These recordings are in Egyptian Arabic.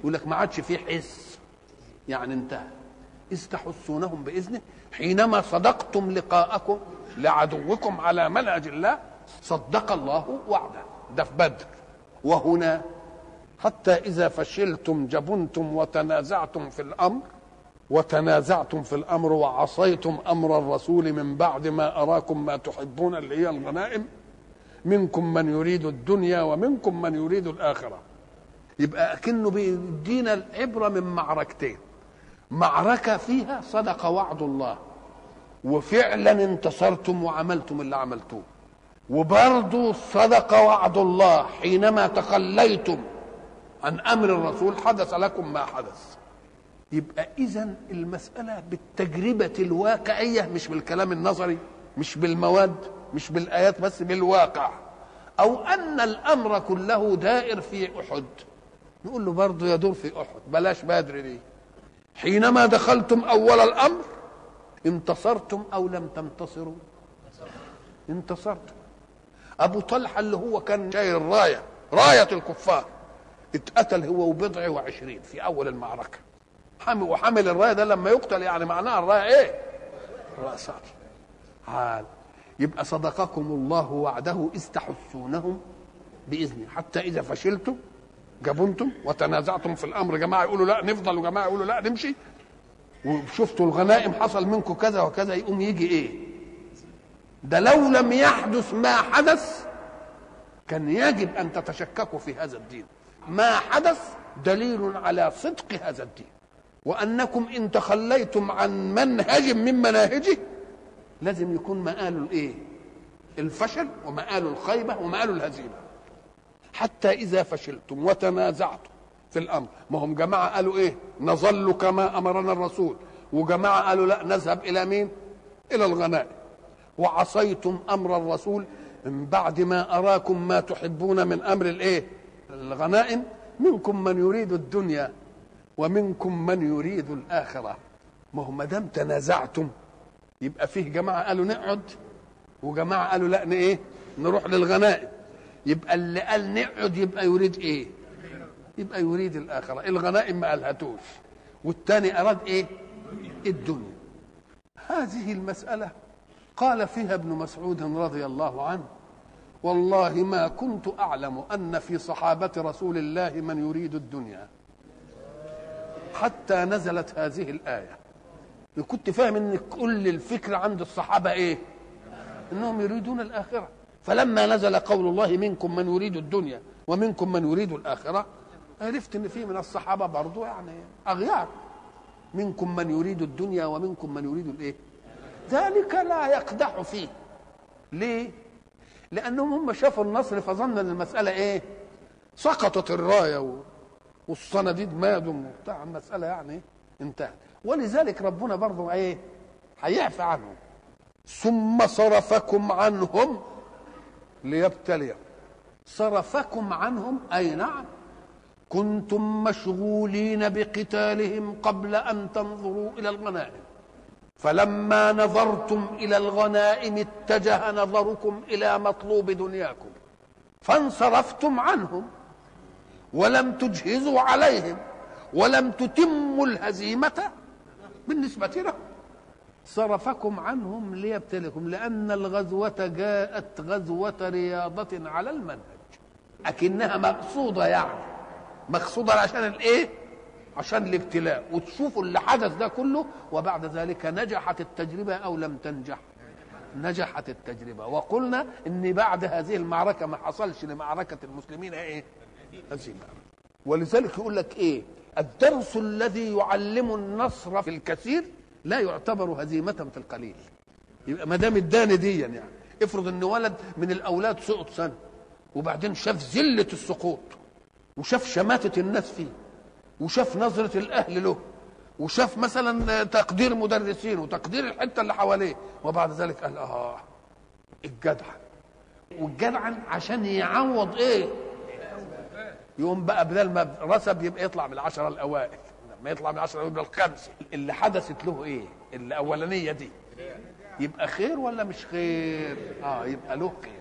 يقول لك ما عادش فيه حس يعني انتهى إذ تحسونهم بإذنه حينما صدقتم لقاءكم لعدوكم على منهج الله صدق الله وعده ده في بدر وهنا حتى إذا فشلتم جبنتم وتنازعتم في الأمر وتنازعتم في الأمر وعصيتم أمر الرسول من بعد ما أراكم ما تحبون اللي هي الغنائم منكم من يريد الدنيا ومنكم من يريد الآخرة يبقى أكنه بيدينا العبرة من معركتين معركة فيها صدق وعد الله وفعلا انتصرتم وعملتم اللي عملتوه وبرضه صدق وعد الله حينما تخليتم عن امر الرسول حدث لكم ما حدث يبقى اذا المساله بالتجربه الواقعيه مش بالكلام النظري مش بالمواد مش بالايات بس بالواقع او ان الامر كله دائر في احد نقول له برضه يدور في احد بلاش بدر دي حينما دخلتم اول الامر انتصرتم او لم تنتصروا انتصرتم ابو طلحه اللي هو كان شايل الرايه رايه الكفار اتقتل هو وبضع وعشرين في اول المعركه حامل وحامل الرايه ده لما يقتل يعني معناها الرايه ايه راس عال يبقى صدقكم الله وعده اذ تحسونهم باذنه حتى اذا فشلتم جبنتم وتنازعتم في الامر جماعه يقولوا لا نفضل وجماعه يقولوا لا نمشي وشفتوا الغنائم حصل منكم كذا وكذا يقوم يجي ايه ده لو لم يحدث ما حدث كان يجب ان تتشككوا في هذا الدين ما حدث دليل على صدق هذا الدين وانكم ان تخليتم عن منهج من مناهجه لازم يكون مآل الايه الفشل ومآل الخيبه ومآل الهزيمه حتى اذا فشلتم وتنازعتم في الامر ما هم جماعه قالوا ايه نظل كما امرنا الرسول وجماعه قالوا لا نذهب الى مين الى الغنائم وعصيتم امر الرسول من بعد ما اراكم ما تحبون من امر الايه الغنائم منكم من يريد الدنيا ومنكم من يريد الاخره ما هو ما دام تنازعتم يبقى فيه جماعه قالوا نقعد وجماعه قالوا لا ايه نروح للغنائم يبقى اللي قال نقعد يبقى يريد ايه يبقى يريد الاخره الغنائم ما قالهاتوش والتاني اراد ايه الدنيا هذه المساله قال فيها ابن مسعود رضي الله عنه والله ما كنت اعلم ان في صحابه رسول الله من يريد الدنيا حتى نزلت هذه الايه كنت فاهم ان كل الفكره عند الصحابه ايه انهم يريدون الاخره فلما نزل قول الله منكم من يريد الدنيا ومنكم من يريد الاخره عرفت ان في من الصحابه برضو يعني اغيار منكم من يريد الدنيا ومنكم من يريد الايه ذلك لا يقدح فيه ليه لانهم هم شافوا النصر فظن ان المساله ايه سقطت الرايه و... والصناديد مادوا وبتاع المساله يعني انتهت ولذلك ربنا برضه ايه هيعفى عنهم ثم صرفكم عنهم ليبتليكم صرفكم عنهم اي نعم كنتم مشغولين بقتالهم قبل ان تنظروا الى الغنائم فلما نظرتم الى الغنائم اتجه نظركم الى مطلوب دنياكم فانصرفتم عنهم ولم تجهزوا عليهم ولم تتموا الهزيمه بالنسبه لهم صرفكم عنهم ليبتلكم لان الغزوه جاءت غزوه رياضه على المنهج اكنها مقصوده يعني مقصوده عشان الايه عشان الابتلاء وتشوفوا اللي حدث ده كله وبعد ذلك نجحت التجربة أو لم تنجح نجحت التجربة وقلنا ان بعد هذه المعركة ما حصلش لمعركة المسلمين ايه هزيمة ولذلك يقول لك ايه الدرس الذي يعلم النصر في الكثير لا يعتبر هزيمة في القليل يبقى ما دام اداني دي يعني افرض ان ولد من الاولاد سقط سنة وبعدين شاف ذلة السقوط وشاف شماتة الناس فيه وشاف نظرة الأهل له وشاف مثلا تقدير مدرسين وتقدير الحتة اللي حواليه وبعد ذلك قال آه الجدع والجدع عشان يعوض إيه يقوم بقى بدل ما رسب يبقى يطلع من العشرة الأوائل لما يطلع من العشرة يبقى الخمسة اللي حدثت له إيه الأولانية دي يبقى خير ولا مش خير اه يبقى له خير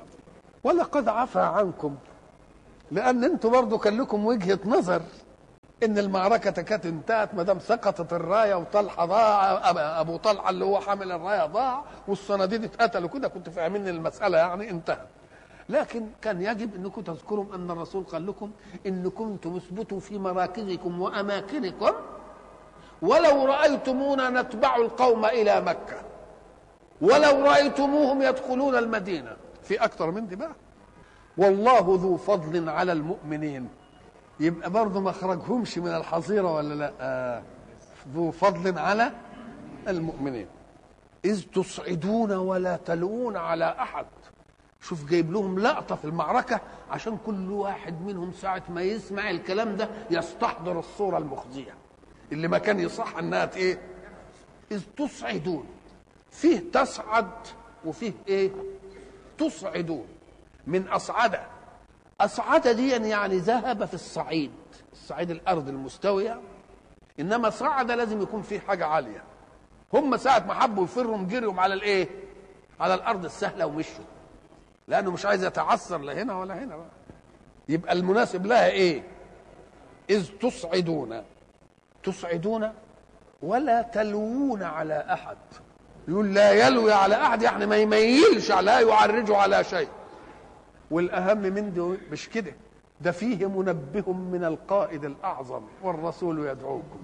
ولقد عفى عنكم لان انتوا برضو كان لكم وجهه نظر ان المعركه كانت انتهت ما دام سقطت الرايه وطلحه ضاع ابو طلحه اللي هو حامل الرايه ضاع والصناديد اتقتلوا كده كنت فاهمين المساله يعني انتهت لكن كان يجب انكم تذكروا ان الرسول قال لكم ان كنتم اثبتوا في مراكزكم واماكنكم ولو رايتمونا نتبع القوم الى مكه ولو رايتموهم يدخلون المدينه في اكثر من دي بقى والله ذو فضل على المؤمنين يبقى برضه ما خرجهمش من الحظيره ولا لا آه ذو فضل على المؤمنين اذ تصعدون ولا تلوون على احد شوف جايب لهم لقطه في المعركه عشان كل واحد منهم ساعه ما يسمع الكلام ده يستحضر الصوره المخزيه اللي ما كان يصح انها ايه اذ تصعدون فيه تصعد وفيه ايه تصعدون من اصعد اصعد دي يعني ذهب في الصعيد الصعيد الارض المستويه انما صعد لازم يكون فيه حاجه عاليه هم ساعه ما حبوا يفروا جريهم على الايه على الارض السهله ومشوا لانه مش عايز يتعثر لا هنا ولا هنا بقى يبقى المناسب لها ايه اذ تصعدون تصعدون ولا تلوون على احد يقول لا يلوي على احد يعني ما يميلش لا يعرج على شيء والاهم من ده مش كده ده فيه منبه من القائد الاعظم والرسول يدعوكم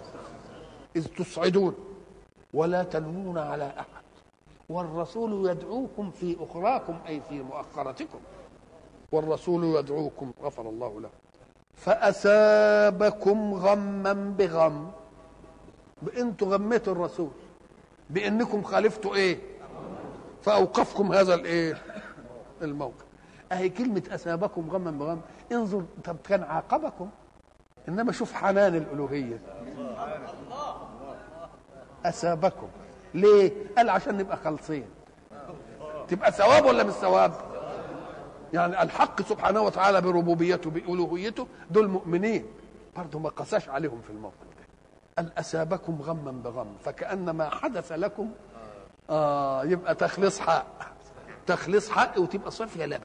اذ تصعدون ولا تلوون على احد والرسول يدعوكم في اخراكم اي في مؤخرتكم والرسول يدعوكم غفر الله له فاثابكم غما بغم انتوا غميتوا الرسول بانكم خالفتوا ايه فاوقفكم هذا الايه الموقف اهي كلمه اثابكم غما بغم انظر طب كان عاقبكم انما شوف حنان الالوهيه اثابكم ليه قال عشان نبقى خالصين تبقى ثواب ولا مش ثواب يعني الحق سبحانه وتعالى بربوبيته بألوهيته دول مؤمنين برضه ما قساش عليهم في الموقف ده قال أسابكم غما بغم فكأن ما حدث لكم آه يبقى تخليص حق تخليص حق وتبقى صافية لبن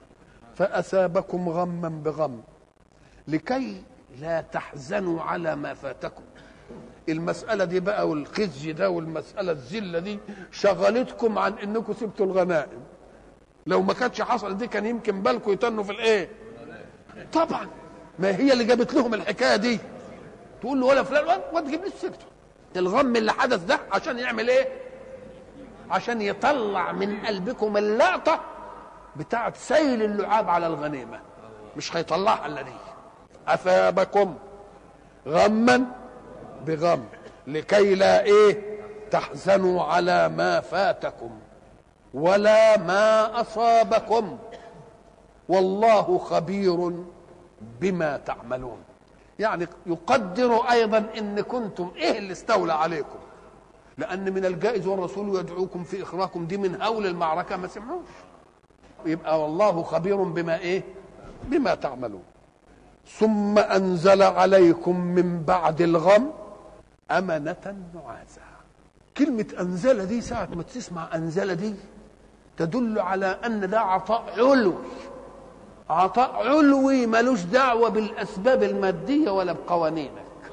فأثابكم غما بغم لكي لا تحزنوا على ما فاتكم المسألة دي بقى والخزي ده والمسألة الذلة دي شغلتكم عن انكم سبتوا الغنائم لو ما كانتش حصلت دي كان يمكن بالكم يتنوا في الايه طبعا ما هي اللي جابت لهم الحكايه دي تقول له ولا فلان ولا تجيب لي سيرته الغم اللي حدث ده عشان يعمل ايه عشان يطلع من قلبكم اللقطه بتاعت سيل اللعاب على الغنيمه مش هيطلعها الا دي اثابكم غما بغم لكي لا ايه تحزنوا على ما فاتكم ولا ما اصابكم والله خبير بما تعملون يعني يقدر ايضا ان كنتم ايه اللي استولى عليكم لان من الجائز والرسول يدعوكم في اخراكم دي من هول المعركه ما سمعوش يبقى والله خبير بما ايه بما تعملون ثم انزل عليكم من بعد الغم امنه نعاسا كلمه انزل دي ساعه ما تسمع انزل دي تدل على ان ده عطاء علوي عطاء علوي ملوش دعوه بالاسباب الماديه ولا بقوانينك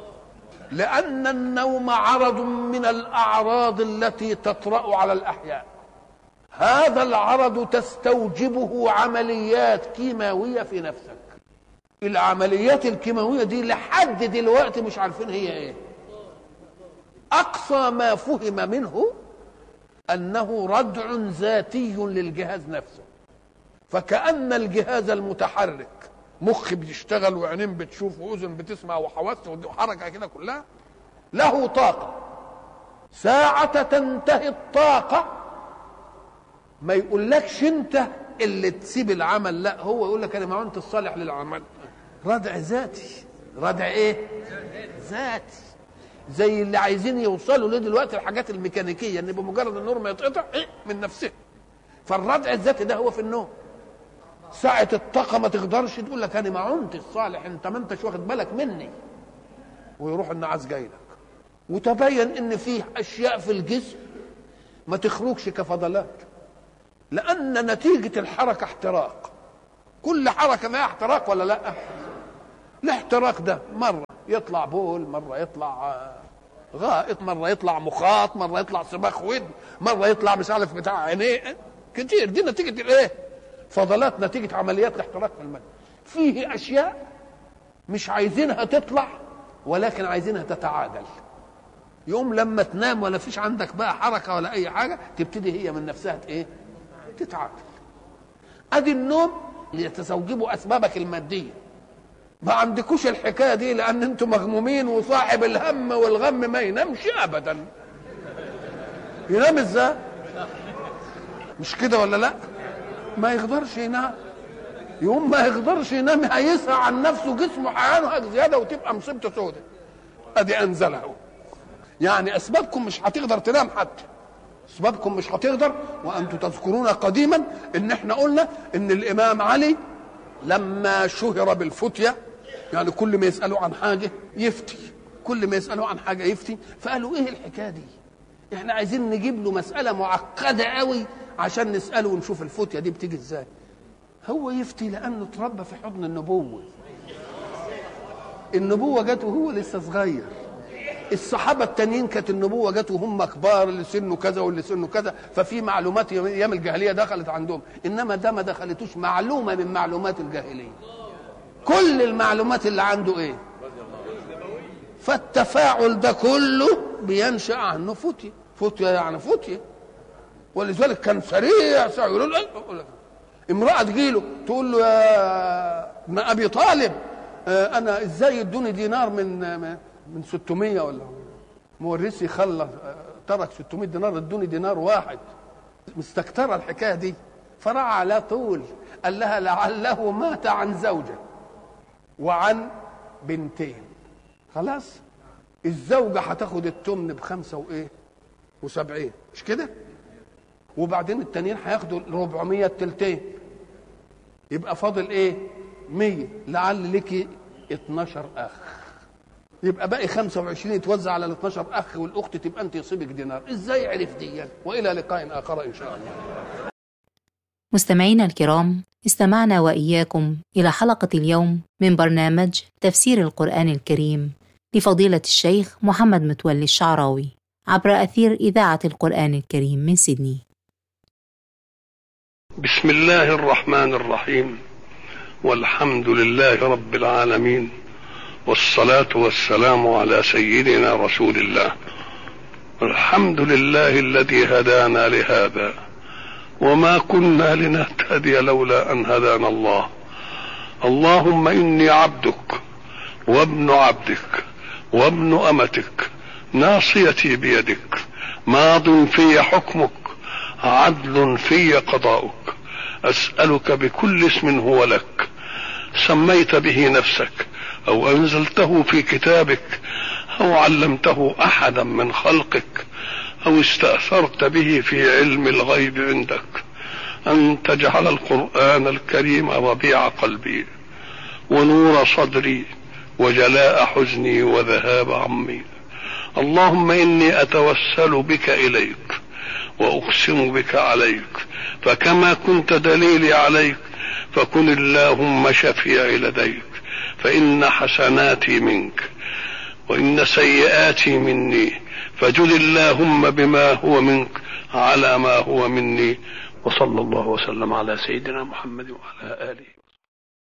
لان النوم عرض من الاعراض التي تطرا على الاحياء هذا العرض تستوجبه عمليات كيماويه في نفسك العمليات الكيماويه دي لحد دلوقتي مش عارفين هي ايه اقصى ما فهم منه انه ردع ذاتي للجهاز نفسه فكأن الجهاز المتحرك مخ بيشتغل وعينين بتشوف واذن بتسمع وحواس وحركه كده كلها له طاقه ساعة تنتهي الطاقة ما يقولكش انت اللي تسيب العمل لا هو يقول لك انا ما انت الصالح للعمل ردع ذاتي ردع ايه ذاتي زي اللي عايزين يوصلوا ليه دلوقتي الحاجات الميكانيكيه ان بمجرد النور ما يتقطع ايه من نفسه فالردع الذاتي ده هو في النوم ساعة الطاقة ما تقدرش تقول لك أنا ما عنت الصالح أنت ما أنتش واخد بالك مني ويروح النعاس جاي لك وتبين إن فيه أشياء في الجسم ما تخرجش كفضلات لأن نتيجة الحركة احتراق كل حركة ما احتراق ولا لا الاحتراق ده مرة يطلع بول مره يطلع آه، غائط مره يطلع مخاط مره يطلع صباخ ودن مره يطلع مش عارف بتاع عينيه كتير دي نتيجه الايه فضلات نتيجه عمليات الاحتراق في الماء فيه اشياء مش عايزينها تطلع ولكن عايزينها تتعادل يوم لما تنام ولا فيش عندك بقى حركه ولا اي حاجه تبتدي هي من نفسها ايه تتعادل ادي النوم لتستوجبوا اسبابك الماديه ما عندكوش الحكايه دي لان انتم مغمومين وصاحب الهم والغم ما ينامش ابدا ينام ازاي مش كده ولا لا ما يقدرش ينام يوم ما يقدرش ينام هيسعى عن نفسه جسمه هينهك زياده وتبقى مصيبته سودة ادي انزله يعني اسبابكم مش هتقدر تنام حتى اسبابكم مش هتقدر وانتم تذكرون قديما ان احنا قلنا ان الامام علي لما شهر بالفتيه يعني كل ما يسالوا عن حاجه يفتي كل ما يسالوا عن حاجه يفتي فقالوا ايه الحكايه دي احنا عايزين نجيب له مساله معقده قوي عشان نساله ونشوف الفتيه دي بتيجي ازاي هو يفتي لانه اتربى في حضن النبوه النبوه جت وهو لسه صغير الصحابة التانيين كانت النبوة جت وهم كبار اللي سنه كذا واللي سنه كذا ففي معلومات أيام الجاهلية دخلت عندهم إنما ده ما دخلتوش معلومة من معلومات الجاهلية كل المعلومات اللي عنده إيه فالتفاعل ده كله بينشأ عنه فتية فتية يعني فتية ولذلك كان سريع سريع يقول له امرأة تجيله تقول له يا ابن أبي طالب أنا إزاي ادوني دينار من من 600 ولا مورثي خلص ترك 600 دينار ادوني دينار واحد مستكترة الحكاية دي فرع على طول قال لها لعله مات عن زوجة وعن بنتين خلاص الزوجة هتاخد التمن بخمسة وإيه وسبعين مش كده وبعدين التانيين هياخدوا 400 التلتين يبقى فاضل ايه 100 لعل لك 12 اخ يبقى باقي 25 يتوزع على ال 12 اخ والاخت تبقى انت يصيبك دينار ازاي عرف دي والى لقاء اخر ان شاء الله مستمعينا الكرام استمعنا واياكم الى حلقه اليوم من برنامج تفسير القران الكريم لفضيله الشيخ محمد متولي الشعراوي عبر اثير اذاعه القران الكريم من سيدني بسم الله الرحمن الرحيم والحمد لله رب العالمين والصلاة والسلام على سيدنا رسول الله الحمد لله الذي هدانا لهذا وما كنا لنهتدي لولا أن هدانا الله اللهم إني عبدك وابن عبدك وابن أمتك ناصيتي بيدك ماض في حكمك عدل في قضاؤك أسألك بكل اسم هو لك سميت به نفسك او انزلته في كتابك او علمته احدا من خلقك او استاثرت به في علم الغيب عندك ان تجعل القران الكريم ربيع قلبي ونور صدري وجلاء حزني وذهاب عمي اللهم اني اتوسل بك اليك واقسم بك عليك فكما كنت دليلي عليك فكن اللهم شفيعي لديك فإن حسناتي منك وإن سيئاتي مني فجد اللهم بما هو منك على ما هو مني وصلى الله وسلم على سيدنا محمد وعلى آله